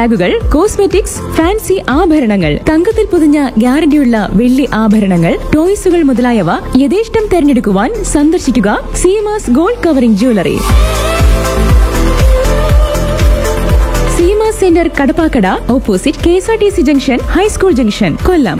ബാഗുകൾ cosmetics fancy ആഭരണങ്ങൾ തങ്കത്തിൽ പൊതിഞ്ഞ ഗ്യാരണ്ടിയുള്ള വെള്ളി ആഭരണങ്ങൾ ടോയ്സുകൾ മുതലായവ യഥേഷ്ടം തെരഞ്ഞെടുക്കുവാൻ സന്ദർശിക്കുക Seema's gold covering jewellery Seema centre Kadappakada opposite K S R T C junction high school junction Kollam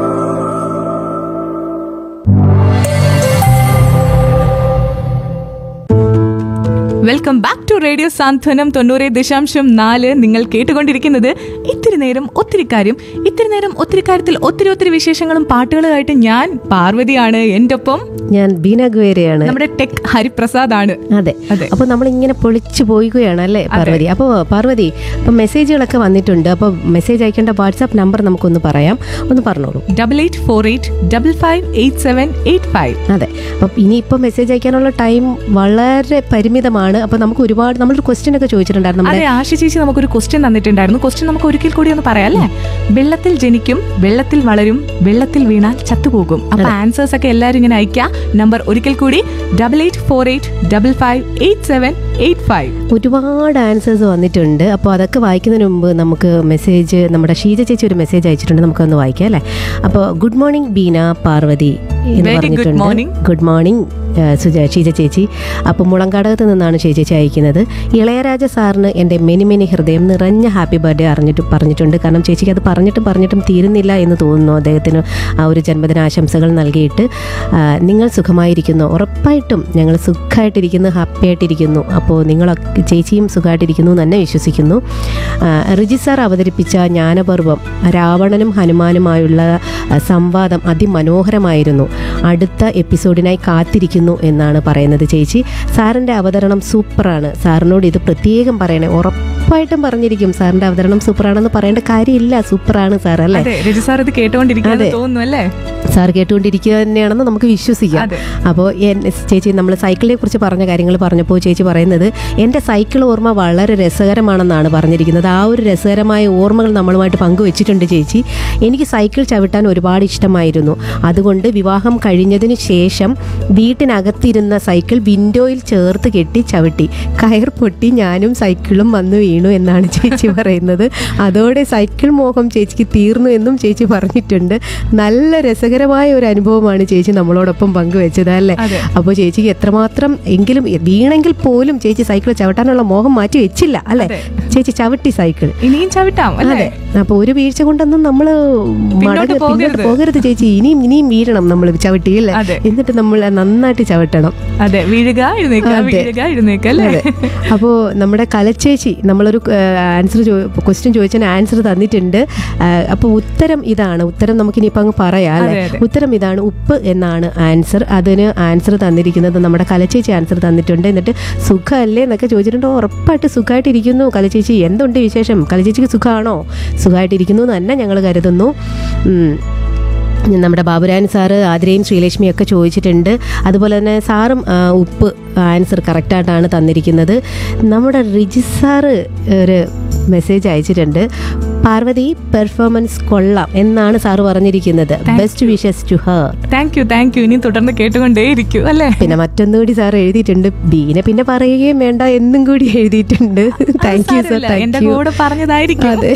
welcome back to radio Santhwanam തൊണ്ണൂറ് ദശാംശം നാല് നിങ്ങൾ കേട്ടുകൊണ്ടിരിക്കുന്നത് ഇത്തിരി നേരം ഒത്തിരി കാര്യം ഇത്തിരി നേരം ഒത്തിരി കാര്യത്തിൽ ഒത്തിരി ഒത്തിരി വിശേഷങ്ങളും പാട്ടുകളുമായിട്ട് ഞാൻ പാർവതിയാണ് എൻ്റെ ഒപ്പം ഞാൻ ബീന ഗുവേരയാണ് നമ്മുടെ ടെക് ഹരിപ്രസാദ് ആണ് അതെ അതെ. അപ്പൊ നമ്മൾ ഇങ്ങനെ പൊളിച്ചു പോയിക്കുകയാണ് അല്ലേ പാർവതി അപ്പോൾ പാർവതി അപ്പൊ മെസ്സേജുകളൊക്കെ വന്നിട്ടുണ്ട് അപ്പൊ മെസ്സേജ് അയക്കേണ്ട വാട്സാപ്പ് നമ്പർ നമുക്കൊന്ന് പറയാം ഒന്ന് പറഞ്ഞോളൂ double eight four eight double five eight seven eight five അതെ അപ്പം ഇനിയിപ്പോൾ മെസ്സേജ് അയക്കാനുള്ള ടൈം വളരെ പരിമിതമാണ് അപ്പോൾ നമുക്ക് ഒരുപാട് നമ്മളൊരു ക്വസ്റ്റ്യൻ ഒക്കെ ചോദിച്ചിട്ടുണ്ടായിരുന്നു നമ്മുടെ അതെ ആശ ചേച്ചി നമുക്കൊരു ക്വസ്റ്റ്യൻ തന്നിട്ടുണ്ടായിരുന്നു ക്വസ്റ്റ്യൻ നമുക്ക് ഒരിക്കൽ കൂടി ഒന്ന് പറയാം അല്ലേ വെള്ളത്തിൽ ജനിക്കും വെള്ളത്തിൽ വളരും വെള്ളത്തിൽ വീണാൽ ചത്തുപോകും അപ്പൊ ആൻസേഴ്സ് ഒക്കെ എല്ലാവരും ഇങ്ങനെ അയക്കാം നമ്പർ ഒരിക്കൽ കൂടി double eight four eight double five eight seven eight five ഒരുപാട് ആൻസേഴ്സ് വന്നിട്ടുണ്ട് അപ്പോൾ അതൊക്കെ വായിക്കുന്നതിന് മുമ്പ് നമുക്ക് മെസ്സേജ് നമ്മുടെ ഷീജ ചേച്ചി ഒരു മെസ്സേജ് അയച്ചിട്ടുണ്ട് നമുക്കൊന്ന് വായിക്കാം അല്ലേ അപ്പോൾ ഗുഡ് മോർണിംഗ് ബീന പാർവതി എന്ന് Very good പറഞ്ഞിട്ടുണ്ട് morning. Good morning Suja Sheeja ചേച്ചി അപ്പോൾ മുളങ്കാടകത്ത് നിന്നാണ് ഷീജ ചേച്ചി അയക്കുന്നത് ഇളയരാജ സാറിന് എൻ്റെ മെനി മെനി ഹൃദയം നിറഞ്ഞ ഹാപ്പി ബർത്ത്ഡേ അറിഞ്ഞിട്ട് പറഞ്ഞിട്ടുണ്ട് കാരണം ചേച്ചിക്ക് അത് പറഞ്ഞിട്ടും പറഞ്ഞിട്ടും തീരുന്നില്ല എന്ന് തോന്നുന്നു അദ്ദേഹത്തിന് ആ ഒരു ജന്മദിനാശംസകൾ നൽകിയിട്ട് ആ, നിങ്ങൾ സുഖമായിരിക്കുന്നു ഉറപ്പായിട്ടും ഞങ്ങൾ സുഖമായിട്ടിരിക്കുന്നു ഹാപ്പി ആയിട്ടിരിക്കുന്നു അപ്പോൾ നിങ്ങളൊക്കെ ചേച്ചിയും സുഖമായിട്ടിരിക്കുന്നു എന്ന് തന്നെ വിശ്വസിക്കുന്നു ആ, റിജി സാർ അവതരിപ്പിച്ച ജ്ഞാനപർവം രാവണനും ഹനുമാനുമായുള്ള ആ, സംവാദം അതിമനോഹരമായിരുന്നു അടുത്ത എപ്പിസോഡിനായി കാത്തിരിക്കുന്നു എന്നാണ് പറയുന്നത് ചേച്ചി സാറിൻ്റെ അവതരണം സൂപ്പറാണ് സാറിനോട് ഇത് പ്രത്യേകം പറയണേ ഉറപ്പായിട്ടും പറഞ്ഞിരിക്കും സാറിൻ്റെ അവതരണം സൂപ്പറാണെന്ന് പറയേണ്ട കാര്യമില്ല സൂപ്പറാണ് സാർ അല്ലേ അതെ രജി സാർ ഇത് കേട്ടോണ്ടിരിക്കുന്നത് തോന്നുന്നു അല്ലേ സാർ കേട്ടുകൊണ്ടിരിക്കുക തന്നെയാണെന്ന് നമുക്ക് വിശ്വസിക്കാം അതെ. അപ്പോൾ ചേച്ചി നമ്മൾ സൈക്കിളിനെ കുറിച്ച് പറഞ്ഞ കാര്യങ്ങൾ പറഞ്ഞപ്പോൾ ചേച്ചി പറയുന്നത് എൻ്റെ സൈക്കിൾ ഓർമ്മ വളരെ രസകരമാണെന്നാണ് പറഞ്ഞിരിക്കുന്നത് ആ ഒരു രസകരമായ ഓർമ്മകൾ നമ്മളുമായിട്ട് പങ്കുവെച്ചിട്ടുണ്ട് ചേച്ചി എനിക്ക് സൈക്കിൾ ചവിട്ടാൻ ഒരുപാട് ഇഷ്ടമായിരുന്നു അതുകൊണ്ട് വിവാഹം കഴിഞ്ഞതിന് ശേഷം വീട്ടിനകത്തിരുന്ന സൈക്കിൾ വിൻഡോയിൽ ചേർത്ത് കെട്ടി ചവിട്ടി കയർ പൊട്ടി ഞാനും സൈക്കിളും വന്നു വീണു എന്നാണ് ചേച്ചി പറയുന്നത് അതോടെ സൈക്കിൾ മോഹം ചേച്ചിക്ക് തീർന്നു എന്നും ചേച്ചി പറഞ്ഞിട്ടുണ്ട് നല്ല രസകരമായ ഒരു അനുഭവമാണ് ചേച്ചി നമ്മളോടൊപ്പം പങ്കുവെച്ചത് അല്ലേ അതെ. അപ്പോൾ ചേച്ചിക്ക് എത്രമാത്രം എങ്കിലും വീണെങ്കിൽ പോലും ചേച്ചി സൈക്കിൾ ചവിട്ടാനുള്ള മോഹം മാറ്റി വെച്ചില്ല അല്ലേ അതെ. ചേച്ചി ചവിട്ടി സൈക്കിൾ ഇനിയും ചവിട്ടാം അല്ലേ അതെ അപ്പൊ ഒരു വീഴ്ച കൊണ്ടൊന്നും നമ്മൾ പിന്നോട്ട് പോകരുത്. പോകരുത് ചേച്ചി ഇനിയും ഇനിയും വീഴണം നമ്മൾ ചവിട്ടി അല്ലേ അതെ. എന്നിട്ട് നമ്മൾ നന്നായിട്ട് ചവിട്ടണം അതെ വീഴുക എഴുന്നേക്കുക അതെ. വീഴുക എഴുന്നേക്കുക അല്ലേ അതെ അപ്പോൾ നമ്മുടെ കലച്ചേച്ചി നമ്മളൊരു ആൻസർ ക്വസ്റ്റ്യൻ ചോദിച്ചതിന് ആൻസർ തന്നിട്ടുണ്ട് അപ്പോൾ ഉത്തരം ഇതാണ് ഉത്തരം നമുക്കിനിയിപ്പോൾ അങ്ങ് പറയാം അല്ലേ അതെ, അതെ. ഉത്തരം ഇതാണ് ഉപ്പ് എന്നാണ് ആൻസർ അതിന് ആൻസർ തന്നിരിക്കുന്നത് നമ്മുടെ കലച്ചേച്ചി ആൻസർ തന്നിട്ടുണ്ട് എന്നിട്ട് സുഖമല്ലേ എന്നൊക്കെ ചോദിച്ചിട്ടുണ്ട് "ഓ, ഉറപ്പായിട്ട് സുഖമായിട്ടിരിക്കുന്നു കലച്ചേച്ചി എന്തുണ്ട് വിശേഷം കലച്ചേച്ചിക്ക് സുഖമാണോ സുഖമായിട്ടിരിക്കുന്നു എന്ന് തന്നെ ഞങ്ങൾ കരുതുന്നു ഉം. നമ്മുടെ ബാബുരാൻ സാറ് ആതിരയും ശ്രീലക്ഷ്മിയും ഒക്കെ ചോദിച്ചിട്ടുണ്ട് അതുപോലെ തന്നെ സാറും ആ, ഉപ്പ് ആൻസർ കറക്റ്റായിട്ടാണ് തന്നിരിക്കുന്നത് നമ്മുടെ റിജി സാറ് ഒരു മെസ്സേജ് അയച്ചിട്ടുണ്ട് പാർവതി പെർഫോമൻസ് കൊള്ളാം എന്നാണ് സാറ് പറഞ്ഞിരിക്കുന്നത് best wishes to her thank you thank you ഇനി തുടർന്ന് കേട്ടുകൊണ്ടേയിരിക്കും അല്ലേ പിന്നെ മറ്റൊന്നുകൂടി സാർ എഴുതിയിട്ടുണ്ട് ബീനെ പിന്നെ പറയുകയും വേണ്ട എന്നും കൂടി എഴുതിയിട്ടുണ്ട് താങ്ക് യു സർ സാരമില്ല, എന്റെ താങ്ക് യു കൂടെ പറഞ്ഞതായിരിക്കും അതെ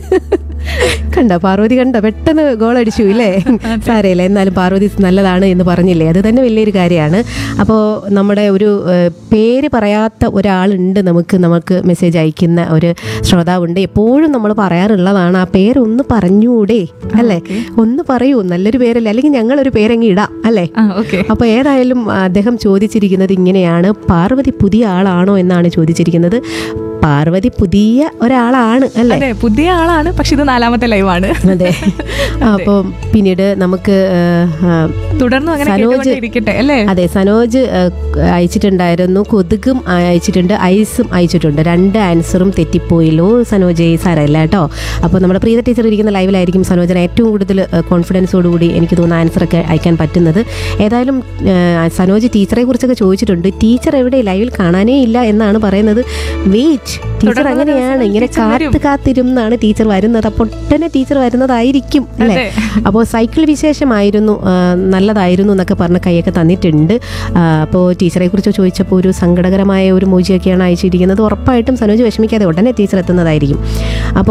കണ്ട പാർവതി കണ്ട പെട്ടെന്ന് ഗോൾ അടിച്ചു ഇല്ലേ സാരയില്ല എന്നാലും പാർവതി നല്ലതാണ് എന്ന് പറഞ്ഞില്ലേ അത് തന്നെ വലിയൊരു കാര്യമാണ് അപ്പോൾ നമ്മുടെ ഒരു ഏഹ്, പേര് പറയാത്ത ഒരാളുണ്ട് നമുക്ക് നമുക്ക് മെസ്സേജ് അയക്കുന്ന ഒരു ശ്രോതാവുണ്ട് എപ്പോഴും നമ്മൾ പറയാറുള്ളതാണ് ആ പേരൊന്ന് പറഞ്ഞൂടെ അല്ലേ ഒന്ന് പറയൂ നല്ലൊരു പേരല്ലേ അല്ലെങ്കിൽ ഞങ്ങളൊരു പേരങ്ങ് ഇടാം അല്ലേ ആ ഓക്കെ അപ്പോൾ ഏതായാലും അദ്ദേഹം ചോദിച്ചിരിക്കുന്നത് ഇങ്ങനെയാണ് പാർവതി പുതിയ ആളാണോ എന്നാണ് ചോദിച്ചിരിക്കുന്നത് പാർവതി പുതിയ ഒരാളാണ് അല്ലേ അതെ പുതിയ ആളാണ് പക്ഷെ ഇത് നാലാമത്തെ ലൈവാണ് അതെ അപ്പോൾ പിന്നീട് നമുക്ക് ആ, ആ, തുടർന്നും അങ്ങനെ സനോജ് കേട്ടുകൊണ്ടേയിരിക്കട്ടെ അല്ലേ അതെ സനോജ് ആ, അയച്ചിട്ടുണ്ടായിരുന്നു കൊതുകും അയച്ചിട്ടുണ്ട് ഐസും അയച്ചിട്ടുണ്ട് രണ്ട് ആൻസറും തെറ്റിപ്പോയില്ലോ സനോജ് സാരമില്ല കേട്ടോ അപ്പോൾ നമ്മുടെ പ്രീത ടീച്ചർ ഇരിക്കുന്ന ലൈവിലായിരിക്കും സനോജന ഏറ്റവും കൂടുതൽ കോൺഫിഡൻസോടുകൂടി എനിക്ക് തോന്നുന്ന ആൻസറൊക്കെ അയക്കാൻ പറ്റുന്നത് ഏതായാലും ആ, സനോജ് ടീച്ചറെ കുറിച്ചൊക്കെ ചോദിച്ചിട്ടുണ്ട് ടീച്ചർ എവിടെ ലൈവിൽ കാണാനേ ഇല്ല എന്നാണ് പറയുന്നത് വെയിറ്റ് ടീച്ചർ തുടർന്നുള്ള അങ്ങനെയാണ് ദിവസങ്ങളിൽ ഇങ്ങനെ ടീച്ചർ വരും. കാത്ത് കാത്തിരുന്നാണ് ടീച്ചർ വരുന്നത് അപ്പോൾ ഒട്ടനെ ടീച്ചർ വരുന്നതായിരിക്കും അല്ലേ അതെ. അപ്പോൾ സൈക്കിൾ വിശേഷമായിരുന്നു ആ, നല്ലതായിരുന്നു എന്നൊക്കെ പറഞ്ഞ കൈയൊക്കെ തന്നിട്ടുണ്ട് ആ, അപ്പോൾ ടീച്ചറെ കുറിച്ച് ചോദിച്ചപ്പോൾ ഒരു സങ്കടകരമായ ഒരു മോജിയൊക്കെയാണ് അയച്ചിരിക്കുന്നത് ഉറപ്പായിട്ടും സനോജ് വിഷമിക്കാതെ ഉടനെ ടീച്ചർ എത്തുന്നതായിരിക്കും അപ്പോൾ